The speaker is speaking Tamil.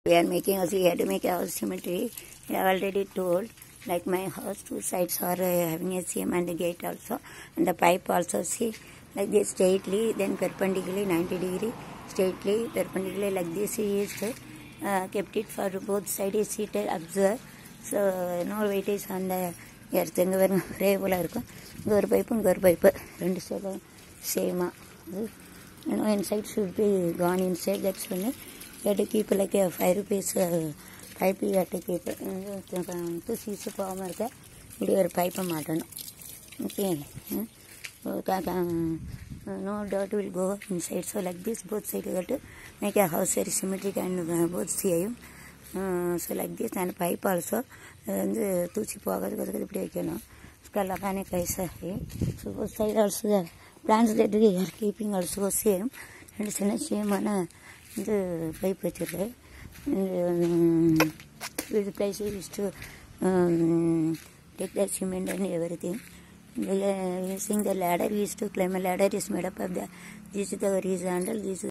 We are making house, we have to make a house symmetry. I have already told, like my house, two sides are uh, having a same and a gate also, and the pipe also, see, like this straightly, then perpendicularly 90 degree, straightly, perpendicularly like this is uh, kept it for both sides is seated, observe. So, no weightage on the earth. இங்கே வரும் ஒரே போல் இருக்கும் இங்கே ஒரு பைப்பு இங்கே ஒரு பைப்பு ரெண்டு சைடும் சேமாக அது you know, inside should be gone inside. That's when you have to keep like a five rupees uh, pipe you have to keep. டூ சீஸு போகாமல் இருக்க இப்படி ஒரு பைப்பை மாட்டணும் okay no dirt will go inside. So like this, both sides you have to make a house very symmetric and uh, both same. Uh, so like this and pipe also வந்து தூசி போகிறதுக்கு இப்படி வைக்கணும் ஸ்கல் लगाने का ऐसा है so both side also plans that we are keeping also same ரெண்டு சின்ன சேமான இது பைப் வச்சிருக்கேன் இது place use to take the cement and everything. The, uh, using the ladder, we used to climb a ladder is made up of the, this is the horizontal, this is